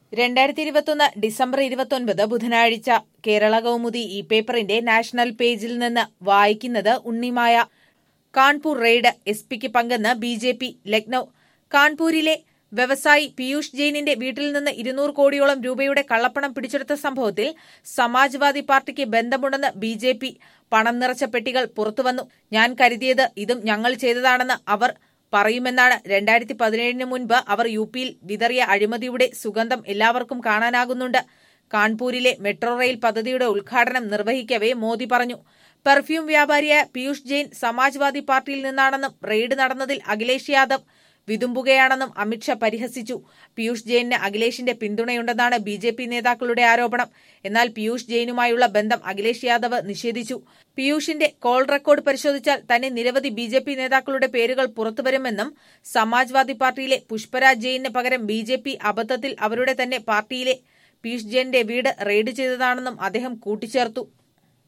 രണ്ടായിരത്തി ഇരുപത്തൊന്ന് ഡിസംബർ ഇരുപത്തൊൻപത് ബുധനാഴ്ച കേരള കൗമുദി ഈ പേപ്പറിന്റെ നാഷണൽ പേജിൽ നിന്ന് വായിക്കുന്നത് ഉണ്ണിമായ കാൺപൂർ റെയ്ഡ് എസ് പിക്ക് പങ്കെന്ന് ബി ജെ പി ലക്നൌ കാൺപൂരിലെ വ്യവസായി പീയൂഷ് ജെയിനിന്റെ വീട്ടിൽ നിന്ന് ഇരുന്നൂറ് കോടിയോളം രൂപയുടെ കള്ളപ്പണം പിടിച്ചെടുത്ത സംഭവത്തിൽ സമാജ്വാദി പാർട്ടിക്ക് ബന്ധമുണ്ടെന്ന് ബി ജെ പി പണം നിറച്ച പെട്ടികൾ പുറത്തുവന്നു ഞാൻ കരുതിയത് ഇതും ഞങ്ങൾ ചെയ്തതാണെന്ന് അവർ പറയുമെന്നാണ് രണ്ടായിരത്തി പതിനേഴിന് മുൻപ് അവർ യു പിയിൽ വിതറിയ അഴിമതിയുടെ സുഗന്ധം എല്ലാവർക്കും കാണാനാകുന്നുണ്ട് കാൺപൂരിലെ മെട്രോ റെയിൽ പദ്ധതിയുടെ ഉദ്ഘാടനം നിർവഹിക്കവേ മോദി പറഞ്ഞു പെർഫ്യൂം വ്യാപാരിയായ പീയൂഷ് ജെയിൻ സമാജ്വാദി പാർട്ടിയിൽ നിന്നാണെന്നും റെയ്ഡ് നടന്നതിൽ അഖിലേഷ് യാദവ് വിതുമ്പുകയാണെന്നും അമിത്ഷാ പരിഹസിച്ചു പീയൂഷ് ജെയിനിന് അഖിലേഷിന്റെ പിന്തുണയുണ്ടെന്നാണ് ബി ജെ പി നേതാക്കളുടെ ആരോപണം എന്നാൽ പീയൂഷ് ജെയിനുമായുള്ള ബന്ധം അഖിലേഷ് യാദവ് നിഷേധിച്ചു പീയൂഷിന്റെ കോൾ റെക്കോർഡ് പരിശോധിച്ചാൽ തന്നെ നിരവധി ബി ജെ പി നേതാക്കളുടെ പേരുകൾ പുറത്തുവരുമെന്നും സമാജ്വാദി പാർട്ടിയിലെ പുഷ്പരാജ് ജെയിനിന് പകരം ബി ജെ പി അബദ്ധത്തിൽ അവരുടെ തന്നെ പാർട്ടിയിലെ പീയൂഷ് ജെയിന്റെ വീട് റെയ്ഡ് ചെയ്തതാണെന്നും അദ്ദേഹം കൂട്ടിച്ചേർത്തു